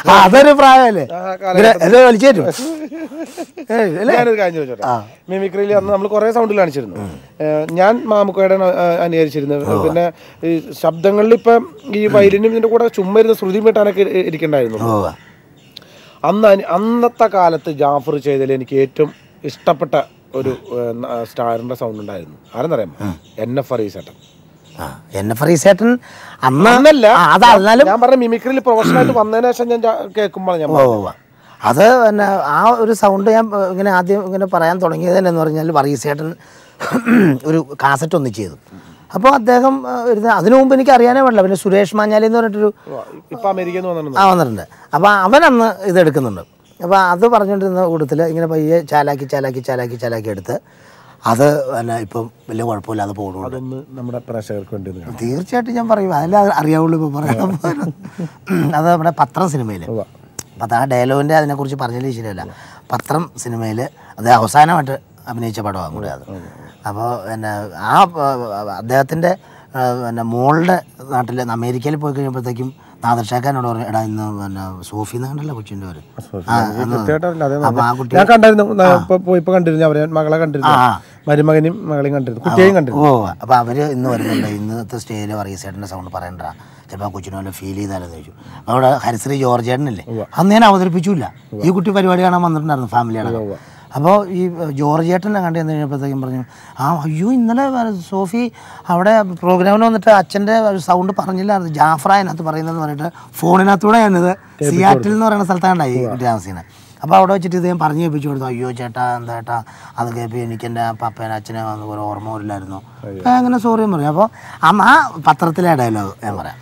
ആ, അതൊരു പ്രായമല്ലേ ആ ഇതിനെ ഇത് വലിച്ചു തരും ഏയ്, അല്ലേ ഞാനൊരു കാര്യം ചോദിച്ചോട്ടെ മിമിക്രിയിൽ അന്ന് നമ്മൾ കുറെ സൗണ്ടിൽ കാണിച്ചിരുന്നു ഏഹ് ഞാൻ മാമുക്കയുടെ അനുകരിച്ചിരുന്നു പിന്നെ ഈ ശബ്ദങ്ങളിൽ ഇപ്പം ഈ വയലിനും ഇതിന്റെ കൂടെ ചുമ്മാ ഇരുന്ന് ശ്രുതി മീട്ടാനൊക്കെ ഇ- ഇരിക്കണ്ടായിരുന്നു ഓ അന്ന് അനി- അന്നത്തെ കാലത്ത് ജാഫർ ചെയ്തതിൽ എനിക്ക് ഏറ്റവും ഇഷ്ടപ്പെട്ട ഒരു ഏഹ്, ന- സ്റ്റാറിന്റെ സൗണ്ട് ഉണ്ടായിരുന്നു ആരെന്നറിയാമോ എൻ എഫ് ഫറീസേട്ടൻ ആ എൻ എഫ് റീസേട്ടൻ അന്ന് അന്നല്ല ആ, അതല്ലാലും ഞാൻ പറഞ്ഞ മിമിക്രിയിൽ പ്രൊഫഷണൽ ആയിട്ട് വന്നതിന് ശേഷം ഞാൻ ജാ- കേൾക്കുമ്പോൾ ഞാൻ ഓ ഓ. അത് പിന്നെ ആ ഒരു സൗണ്ട് ഞാൻ ഏ, ഇങ്ങനെ ആദ്യം ഇങ്ങനെ പറയാൻ തുടങ്ങിയത് തന്നെ എന്ന് പറഞ്ഞാൽ വർഗീസേട്ടൻ ഒരു കാസറ്റ് ഒന്ന് ചെയ്തു അപ്പോൾ അദ്ദേഹം ഏ, ഇരുന്ന് അതിനു മുമ്പ് എനിക്ക് അറിയാനേ പാടില്ല പിന്നെ സുരേഷ് മാഞ്ഞാലി എന്ന് പറഞ്ഞിട്ടൊരു ഇപ്പൊ അമേരിക്കയിൽ നിന്ന് വന്നിട്ടുണ്ട് ആ വന്നിട്ടുണ്ട് അപ്പോൾ അവൻ അന്ന് ഇത് എടുക്കുന്നുണ്ട് അപ്പോൾ അത് പറഞ്ഞുകൊണ്ടിരുന്ന കൂട്ടത്തിൽ ഇങ്ങനെ പയ്യെ ചാലാക്കി ചാലാക്കി ചാലാക്കി ചാലാക്കി എടുത്ത് അത് പിന്നെ ഇപ്പം വലിയ കുഴപ്പമില്ലാതെ പോകുന്നുണ്ട് അതൊന്ന് നമ്മുടെ പ്രേക്ഷകർക്ക് വേണ്ടി ഒന്ന് കാണാം. തീർച്ചയായിട്ടും ഞാൻ പറയും അതല്ലേ അത് അറിയാവുള്ളൂ ഇപ്പോൾ പറയാൻ അത് നമ്മുടെ പത്രം സിനിമയിൽ ഉവ്വ. അപ്പം ആ ഡയലോഗിൻ്റെ അതിനെക്കുറിച്ച് പറഞ്ഞാലും ശരിയല്ല പത്രം സിനിമയിൽ അത് അവസാനമായിട്ട് അഭിനയിച്ച പടമാണ് കൂടെ അത് അപ്പോൾ പിന്നെ ആ ആ, അദ്ദേഹത്തിൻ്റെ ആ, പിന്നെ മോളുടെ നാട്ടിൽ അമേരിക്കയിൽ പോയി കഴിയുമ്പോഴത്തേക്കും നാദർഷാക്കാനോട് പറഞ്ഞു എടാ ഇന്ന് പിന്നെ സോഫി എന്ന് കണ്ടല്ലോ കൊച്ചിൻ്റെ പേര് ആ, അന്ന് കൃത്യമായിട്ട് അറിയില്ല, അതേ അപ്പോൾ ആ കുട്ടി ഞാൻ കണ്ടായിരുന്നു ന- ഇപ്പൊ പോയി- ഇപ്പൊ കണ്ടിരുന്നു അവരെ മകളെ കണ്ടിരുന്നു ആ. മരുമകനെയും മകളെയും കണ്ടിരുന്നു കുട്ടിയെയും കണ്ടിരുന്നു ഓ അപ്പോൾ അവർ ഇന്ന് വരുന്നുണ്ട് ഇന്നത്തെ സ്റ്റേജിൽ വർഗീസേട്ടൻ്റെ സൗണ്ട് പറയണ്ട ചിലപ്പോൾ കൊച്ചിനെ വല്ല ഫീൽ ചെയ്താലെന്ന് ചോദിച്ചു അവിടെ ഹരിശ്രീ ജോർജ് ചേട്ടനില്ലേ അന്ന് ഞാൻ അവതരിപ്പിച്ചില്ല ഈ കുട്ടി പരിപാടി കാണാൻ വന്നിട്ടുണ്ടായിരുന്നു ഫാമിലിയാണ് അപ്പോൾ ഈ ജോർജ് ചേട്ടനെ കണ്ടു ചെന്ന് കഴിഞ്ഞപ്പോഴത്തേക്കും പറഞ്ഞു ആ അയ്യോ ഇന്നലെ വ- സോഫി അവിടെ പ്രോഗ്രാമിന് വന്നിട്ട് അച്ഛൻ്റെ സൗണ്ട് പറഞ്ഞില്ലായിരുന്നു ജാഫ്ര അതിനകത്ത് പറയുന്നതെന്ന് പറഞ്ഞിട്ട് ഫോണിനകത്തൂടെ ഞാനിത് സിയാറ്റിൽ എന്ന് പറയുന്ന സ്ഥലത്താണ്ടായി ഈ കുട്ടി താമസിക്കുന്നത് അപ്പോൾ അവിടെ വെച്ചിട്ട് ഇത് ഞാൻ പറഞ്ഞു കേൾപ്പിച്ചു കൊടുത്തു അയ്യോ ചേട്ടാ എന്താ ചേട്ടാ അത് കേൾപ്പി എനിക്ക് എൻ്റെ പപ്പേനെ അച്ഛനെ വന്ന് ഒരു ഓർമ്മ വരില്ലായിരുന്നു അപ്പോൾ അങ്ങനെ സോറിയും പറഞ്ഞു അപ്പോൾ അന്ന് ആ പത്രത്തിലെ ഡയലോഗ് ഞാൻ പറയാം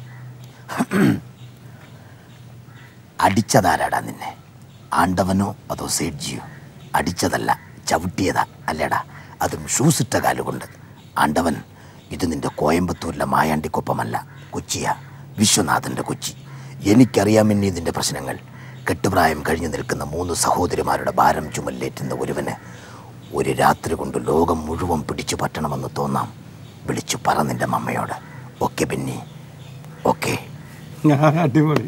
അടിച്ചതാരാടാ നിന്നെ ആണ്ടവനോ അതോ സേഡ്ജിയോ അടിച്ചതല്ല ചവിട്ടിയതാ അല്ലേടാ അതും ഷൂസ് ഇട്ട കാലുകൊണ്ട് ആണ്ടവൻ ഇത് നിന്റെ കോയമ്പത്തൂരിലെ മായാണ്ടിക്കൊപ്പമല്ല കൊച്ചിയ വിശ്വനാഥൻ്റെ കൊച്ചി എനിക്കറിയാം ഇനി ഇതിൻ്റെ പ്രശ്നങ്ങൾ കെട്ടുപ്രായം കഴിഞ്ഞു നിൽക്കുന്ന മൂന്ന് സഹോദരിമാരുടെ ഭാരം ചുമല്ലേറ്റുന്ന ഒരുവന് ഒരു രാത്രി കൊണ്ട് ലോകം മുഴുവൻ പിടിച്ചു പറ്റണമെന്ന് തോന്നാം വിളിച്ചു പറ നിന്റെ മമ്മയോട് ഓക്കെ ബെന്നി ഓക്കെ അടിപൊളി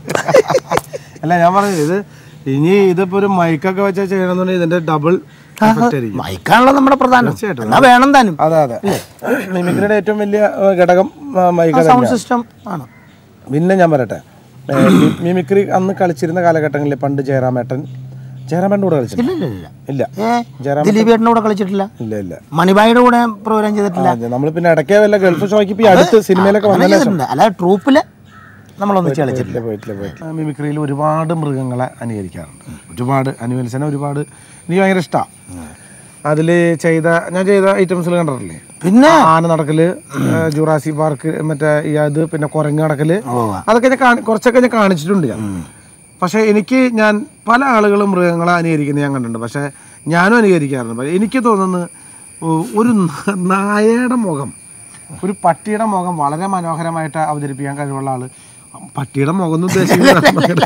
അല്ല ഞാൻ പറഞ്ഞത് ഇത് ഇനി ഇതിപ്പോ ഒരു മൈക്കൊക്കെ വെച്ചാൽ ചെയ്യണമെന്നുണ്ടെങ്കിൽ ഇതിന്റെ ഡബിൾ ആയിരിക്കും മൈക്കാണല്ലോ നമ്മുടെ പ്രധാനം തീർച്ചയായിട്ടും. എന്നാ വേണം താനും അതെ അതെ മിമിക്രിയുടെ ഏറ്റവും വലിയ ഏഹ്, ഘടകം മൈക്ക് സൗണ്ട് സിസ്റ്റം ആണ് പിന്നെ ഞാൻ പറയട്ടെ ഏഹ്, മി- മിമിക്രി അന്ന് കളിച്ചിരുന്ന കാലഘട്ടങ്ങളിൽ പണ്ട് ജയറാമേട്ടൻ ജയറാമേട്ടൻ്റെ കൂടെ കളിച്ചിട്ടില്ല ഇല്ല ഇല്ല ഇല്ല ഏ ജയറാം ദിലീപ് ഏട്ടൻ്റെ കൂടെ കളിച്ചിട്ടില്ല ഇല്ല ഇല്ല മണിബായിയുടെ കൂടെ പ്രോഗ്രാം ചെയ്തിട്ടില്ല നമ്മൾ പിന്നെ ഇടയ്ക്കേ വല്ല ഗൾഫ് ഷോയ്ക്ക് ഇപ്പൊ ഈ അടുത്ത് സിനിമയിലൊക്കെ അങ്ങനെ വന്നതിന് ചെയ്തിട്ടുണ്ട് അല്ലാതെ ട്രൂപ്പില് നമ്മളൊന്നിച്ച് കളിച്ചിട്ടില്ല പോയിട്ടില്ല പോയിട്ടില്ല പോയിട്ടില്ല മിമിക്രിയിൽ ഒരുപാട് മൃഗങ്ങളെ അനുകരിക്കാറുണ്ട് ഒരുപാട് അനുവലിച്ചനെ ഒരുപാട് എനിക്ക് ഭയങ്കര ഇഷ്ടമാണ് അതിൽ ചെയ്ത ഞാൻ ചെയ്ത ഐറ്റംസിൽ കണ്ടിട്ടില്ലേ പിന്നെ ആന നടക്കല് ഏഹ്, ജുറാസി പാർക്ക് മറ്റേ ഈ അത് പിന്നെ കുരങ്ങ് നടക്കല് ഓ അതൊക്കെ ഞാൻ കാണി- കുറച്ചൊക്കെ ഞാൻ കാണിച്ചിട്ടുണ്ട് ഞാൻ പക്ഷേ എനിക്ക് ഞാൻ പല ആളുകളും മൃഗങ്ങളെ അനുകരിക്കുന്നത് ഞാൻ കണ്ടിട്ടുണ്ട് പക്ഷേ ഞാനും അനുകരിക്കാറുണ്ട് പക്ഷേ എനിക്ക് തോന്നുന്നു ഒ- ഒരു ന- നായയുടെ മുഖം ഒരു പട്ടിയുടെ മുഖം വളരെ മനോഹരമായിട്ട് അവതരിപ്പിക്കാൻ കഴിവുള്ള ആള് പട്ടിയുടെ മുഖം എന്ന് ഉദ്ദേശിക്കുന്നത്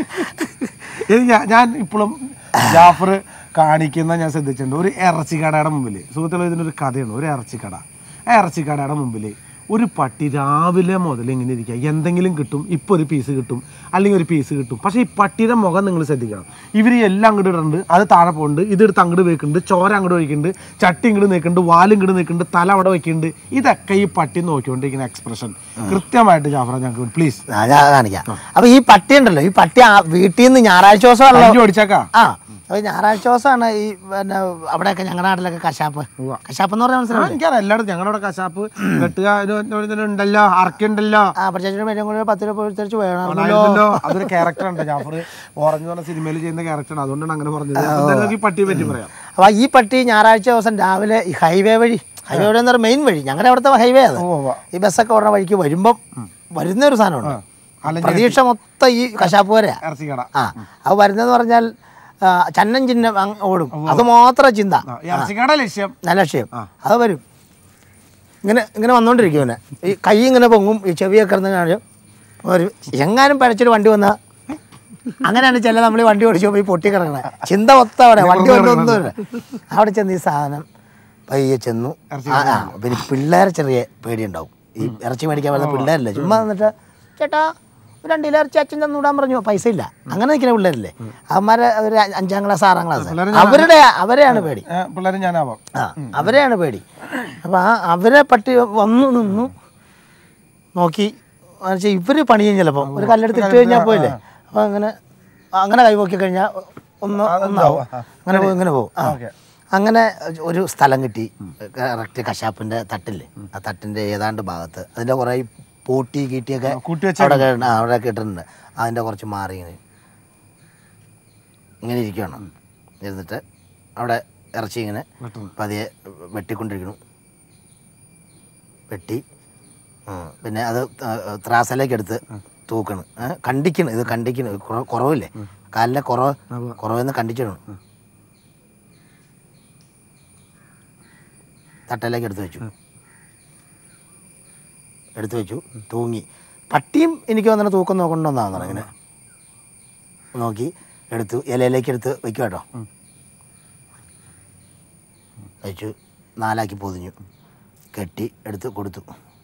ഇത് ഞാൻ ഞാൻ ഇപ്പോഴും ജാഫർ കാണിക്കുന്ന ഞാൻ ശ്രദ്ധിച്ചിട്ടുണ്ട് ഒരു ഇറച്ചിക്കടയുടെ മുമ്പിൽ സുഹൃത്തുക്കളെ ഇതിനൊരു കഥയാണ് ഒരു ഇറച്ചിക്കട ആ ഇറച്ചിക്കടയുടെ മുമ്പിൽ ഒരു പട്ടി രാവിലെ മുതൽ ഇങ്ങനെ ഇരിക്കുക എന്തെങ്കിലും കിട്ടും ഇപ്പോൾ ഒരു പീസ് കിട്ടും അല്ലെങ്കിൽ ഒരു പീസ് കിട്ടും പക്ഷേ ഈ പട്ടിയുടെ മുഖം നിങ്ങൾ ശ്രദ്ധിക്കണം ഇവർ എല്ലാം അങ്ങോട്ട് ഇടുന്നുണ്ട് അത് താഴെ പോകുന്നുണ്ട് ഇതെടുത്ത് അങ്ങോട്ട് വെക്കുന്നുണ്ട് ചോര അങ്ങോട്ട് വയ്ക്കുന്നുണ്ട് ചട്ടി ഇങ്ങോട്ട് നിൽക്കുന്നുണ്ട് വാലും ഇങ്ങോട്ട് നിൽക്കുന്നുണ്ട് തല അവിടെ വയ്ക്കുന്നുണ്ട് ഇതൊക്കെ ഈ പട്ടി നോക്കിക്കൊണ്ടിരിക്കുന്ന എക്സ്പ്രഷൻ കൃത്യമായിട്ട് ജാഫർ ഞങ്ങൾക്ക് പ്ലീസ് ആ, ഞാൻ കാണിക്കാം അപ്പൊ ഈ പട്ടി ഉണ്ടല്ലോ ഈ പട്ടി ആ വീട്ടിൽ നിന്ന് ഞായറാഴ്ച ദിവസമാണല്ലോ അഞ്ചു അടിച്ചേക്കാ ആ അപ്പൊ ഞായറാഴ്ച ദിവസമാണ് ഈ പിന്നെ അവിടെയൊക്കെ ഞങ്ങളുടെ നാട്ടിലൊക്കെ കശാപ്പ് കശാപ്പ് എന്ന് പറഞ്ഞാൽ മനസ്സിലാവും എനിക്കറിയാം എല്ലായിടത്തും ഞങ്ങളുടെ കശാപ്പ് കെട്ടുക ഇത് ഉണ്ടല്ലോ അറക്കുണ്ടല്ലോ ആ പക്ഷേ മേലും കൂടെ പത്ത് രൂപ തിരിച്ച് വേണം ആയിരുന്നല്ലോ. അതൊരു ക്യാരക്ടർ ഉണ്ട് ജാഫർ ഓറഞ്ച് പറഞ്ഞ സിനിമയിൽ ചെയ്യുന്ന ക്യാരക്ടറാണ് അതുകൊണ്ടാണ് അങ്ങനെ പറഞ്ഞത് എന്തായാലും നമുക്ക് ഈ പട്ടിയെ പറ്റി പറയാം അപ്പൊ ഈ പട്ടി ഞായറാഴ്ച ദിവസം രാവിലെ ഈ ഹൈവേ വഴി ഹൈവേ വഴി എന്ന് പറഞ്ഞാൽ മെയിൻ വഴി ഞങ്ങളുടെ അവിടുത്തെ ഹൈവേ അത് ഓ ഉവ്വ. ഈ ബസ്സൊക്കെ ഓടുന്ന വഴിക്ക് വരുമ്പം വരുന്ന ഒരു സാധനമുണ്ട് അല്ലെങ്കിൽ പ്രതീക്ഷ മൊത്തം ഈ കശാപ്പ് വരെയാ ഇറച്ചി കട ആ അത് വരുന്നതെന്ന് പറഞ്ഞാൽ ആ, ചന്നം ചിഹ്നം അങ്ങ് ഓടും അത് മാത്രം ചിന്ത ആ, ഇറച്ചിക്കട ലക്ഷ്യം നല്ല ലക്ഷ്യം അത് വരും ഇങ്ങനെ ഇങ്ങനെ വന്നുകൊണ്ടിരിക്കും ഇവനെ ഈ കൈ ഇങ്ങനെ പൊങ്ങും ഈ ചെവിയൊക്കെ കിടന്ന് കാണിക്കും ഒരു എങ്ങാനും പഴച്ചൊരു വണ്ടി വന്നാൽ അങ്ങനെയാണ് ചില നമ്മൾ ഈ വണ്ടി ഓടിച്ചു ഈ പൊട്ടി കിടക്കണേ ചിന്ത മൊത്തം അവിടെ വണ്ടി വന്നൊന്നുമില്ല അവിടെ ചെന്ന് ഈ സാധനം പയ്യെ ചെന്നു ആ, ആ, പിന്നെ പിള്ളേരെ ചെറിയ പേടിയുണ്ടാവും ഈ ഇറച്ചി മേടിക്കാൻ വരുന്ന പിള്ളേരല്ലേ ചുമ്മാ എന്നിട്ട് ചേട്ടാ ഒരു രണ്ട് കിലോ ഇറച്ചി അച്ഛൻ തന്നുവിടാൻ പറഞ്ഞു പൈസ ഇല്ല അങ്ങനെ നിൽക്കുന്ന പിള്ളേരല്ലേ അവന്മാരെ ഒരു അഞ്ചാം ക്ലാസ് ആറാം ക്ലാസ് അവരുടെ അവരെയാണ് പേടി പിള്ളേർ ഞാനാവാം ആ അവരെയാണ് പേടി അപ്പോൾ ആ അവരെ പട്ടി വന്നു നിന്നു നോക്കി എന്നുവെച്ചാൽ ഇവർ പണിയും ചിലപ്പോൾ ഒരു കല്ലെടുത്ത് ഇട്ട് കഴിഞ്ഞാൽ പോയില്ലേ അപ്പോൾ അങ്ങനെ അങ്ങനെ കൈ നോക്കി കഴിഞ്ഞാൽ ഒന്ന് ഒന്നാവും അങ്ങനെ പോകും ഇങ്ങനെ പോകും ആ ഓക്കെ അങ്ങനെ ഒരു സ്ഥലം കിട്ടി കറക്റ്റ് കശാപ്പിൻ്റെ തട്ടില്ലേ ആ തട്ടിൻ്റെ ഏതാണ്ട് ഭാഗത്ത് അതിൻ്റെ കുറേ ഈ പൂട്ടി കീട്ടിയൊക്കെ കൂട്ടി അവിടെ കേ- ആ, അവിടെ കിട്ടുന്നുണ്ട് അതിൻ്റെ കുറച്ച് മാറി ഇങ്ങനെ ഇങ്ങനെ ഇരിക്കുകയാണ് ഇരുന്നിട്ട് അവിടെ ഇറച്ചി ഇങ്ങനെ വെട്ടുന്നു. പതിയെ വെട്ടിക്കൊണ്ടിരിക്കുന്നു വെട്ടി ഉം, പിന്നെ അത് ത- ത്രാസിലേക്ക് എടുത്ത് തൂക്കണം ഏ, കണ്ടിക്കണം ഇത് കണ്ടിക്കണം ഇത് കുറവ് കുറവില്ലേ കാലിൻ്റെ കുറവ് കുറവെന്ന് കണ്ടിച്ചിടണം തട്ടയിലേക്ക് എടുത്ത് വെച്ചു എടുത്ത് വെച്ചു തൂങ്ങി പട്ടിയും എനിക്ക് വന്നിട്ട് തൂക്കം നോക്കണമെന്നാണ് ഇങ്ങനെ നോക്കി എടുത്തു ഇലയിലേക്ക് എടുത്ത് വെക്കും കേട്ടോ വെച്ചു നാലാക്കി പൊതിഞ്ഞു കെട്ടി എടുത്ത് കൊടുത്തു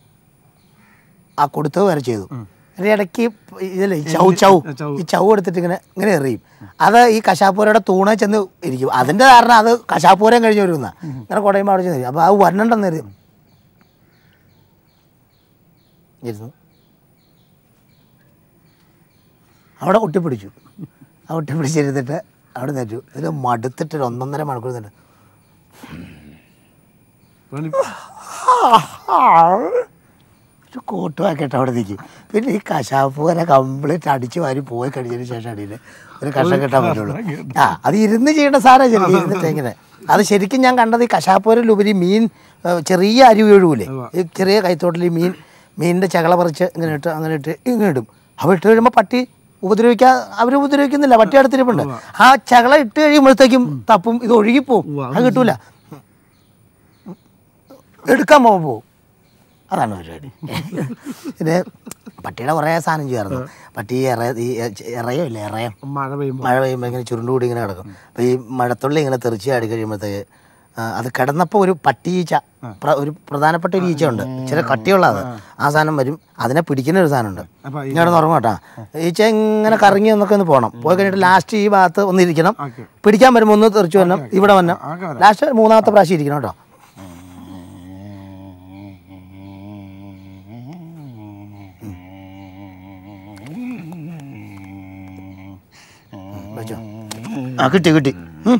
ആ കൊടുത്തത് വരെ ചെയ്തു അതിൻ്റെ ഇടയ്ക്ക് ഇതില്ലേ ഈ ചൗ ചൗ ചൗ. ഈ ചൗ എടുത്തിട്ട് ഇങ്ങനെ ഇങ്ങനെ എറിയും അത് ഈ കശാപ്പൂരയുടെ തൂണെ ചെന്ന് ഇരിക്കും അതിൻ്റെ കാരണം അത് കശാപ്പൂരം കഴിഞ്ഞ് വരുന്ന ഇങ്ങനെ കുടയുമ്പോൾ അവിടെ ചെന്ന് ഇരിക്കും അപ്പോൾ അത് വരണ്ടെന്ന് എറിയും ഇരുന്നു അവിടെ ഒട്ടിപ്പിടിച്ചു ആ ഒട്ടിപ്പിടിച്ചിരുന്നിട്ട് അവിടെ നിന്നു ഇതിൽ മടുത്തിട്ട് ഒരു ഒന്നൊന്നര മണിക്കൂർ നിന്നിട്ട് ഒരു കോട്ട് വാക്കിയിട്ട് അവിടെ നിൽക്കും പിന്നെ ഈ കശാപ്പ് വരെ കംപ്ലീറ്റ് അടിച്ച് വാരി പോയി കഴിഞ്ഞതിന് ശേഷം അടിയിൽ ഒരു കഷം കെട്ടാൻ പറ്റുള്ളൂ ആ അത് ഇരുന്ന് ചെയ്യേണ്ട സാധനം ശരിക്കും ഇരുന്നിട്ട് ഇങ്ങനെ അത് ശരിക്കും ഞാൻ കണ്ടത് ഈ കശാപ്പൂരിലുപരി മീൻ ഏ, ചെറിയ അരി വീഴൂലേ ഈ ചെറിയ കൈത്തോട്ടിൽ ഈ മീൻ മീനിൻ്റെ ചകള പറിച്ച് ഇങ്ങനെ ഇട്ട് അങ്ങനെ ഇട്ട് ഇങ്ങനെ ഇടും അപ്പോൾ ഇട്ട് കഴിയുമ്പോൾ പട്ടി ഉപദ്രവിക്കാൻ അവർ ഉപദ്രവിക്കുന്നില്ല പട്ടി അടുത്തിരിപ്പുണ്ട് ആ ചകള ഇട്ട് കഴിയുമ്പോഴത്തേക്കും തപ്പും ഇത് ഒഴുകിപ്പോവും അത് കിട്ടൂല എടുക്കാൻ പോകുമ്പോൾ പോവും അതാണ് പരിപാടി പിന്നെ പട്ടിയുടെ കുറേ സാധനം ചെയ്യാറുണ്ട് പട്ടി ഈ ഇറ ഈ ഇറയോ ഇല്ല ഇറയം മഴ പെയ്യുമ്പോൾ മഴ പെയ്യുമ്പോൾ ഇങ്ങനെ ചുരുണ്ടുകൂടി ഇങ്ങനെ കിടക്കും അപ്പോൾ ഈ മഴത്തുള്ളി ഇങ്ങനെ തെറിച്ച് ആടി കഴിയുമ്പോഴത്തേക്ക് ആ, അത് കിടന്നപ്പോൾ ഒരു പട്ടി ഈച്ച പ്ര- ഒരു പ്രധാനപ്പെട്ട ഒരു ഈച്ച ഉണ്ട് ചില കട്ടിയുള്ളത് ആ സാധനം വരും അതിനെ പിടിക്കുന്ന ഒരു സാധനമുണ്ട് അപ്പോൾ ഇങ്ങനെ ഉറങ്ങും കേട്ടോ ഈച്ച ഇങ്ങനെ കറങ്ങി ഒന്നൊക്കെ ഒന്ന് പോകണം പോയി കഴിഞ്ഞിട്ട് ലാസ്റ്റ് ഈ ഭാഗത്ത് ഒന്ന് ഇരിക്കണം ഓക്കെ പിടിക്കാൻ വരുമ്പോൾ ഒന്ന് തെറിച്ച് വരണം ഇവിടെ വരണം ആകെ വരാം. ലാസ്റ്റ് മൂന്നാമത്തെ പ്രാവശ്യം ഇരിക്കണം കേട്ടോ വെച്ചോ ആ കിട്ടി കിട്ടി ഉം.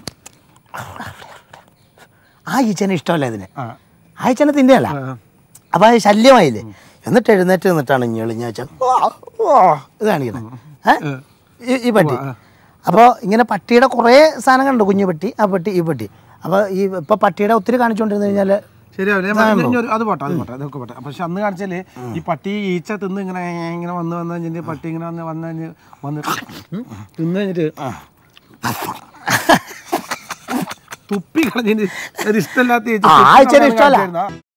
ആ ഈച്ചനെ ഇഷ്ടമല്ല ഇതിന് ആ ആ ഈച്ചനെ തിന്നെയല്ല ആ. അപ്പോൾ അത് ശല്യമായില്ലേ എന്നിട്ട് എഴുന്നേറ്റ് നിന്നിട്ടാണ് ഞെളിഞ്ഞ വെച്ചാൽ ഇത് കാണിക്കുന്നത് ഏ ഈ- ഈ പട്ടി അപ്പോൾ ഇങ്ങനെ പട്ടിയുടെ കുറേ സാധനങ്ങളുണ്ട് കുഞ്ഞു പട്ടി ആ പട്ടി ഈ പട്ടി അപ്പോൾ ഈ ഇപ്പോൾ പട്ടിയുടെ ഒത്തിരി കാണിച്ചുകൊണ്ടിരുന്നു കഴിഞ്ഞാൽ ശരിയാവില്ല ഞാൻ പറഞ്ഞ- ഇനി ഒരു- അത് പോട്ടെ അത് പോട്ടെ അതൊക്കെ പോട്ടെ പക്ഷെ അന്ന് കാണിച്ചാല് ഈ പട്ടി ഈച്ച തിന്ന് ഇങ്ങനെ ഇങ്ങനെ വന്ന് വന്ന് കഴിഞ്ഞിട്ട് പട്ടി ഇങ്ങനെ വന്ന് വന്ന് കഴിഞ്ഞ് വന്ന് തിന്ന് കഴിഞ്ഞിട്ട് തുപ്പി കളഞ്ഞിട്ട് ഒരു ഇഷ്ടമില്ലാത്ത ഈച്ച ആ, തുപ്പി ഈച്ചനെ കളഞ്ഞ് ഇഷ്ടമല്ല. കാണിച്ചായിരുന്നു.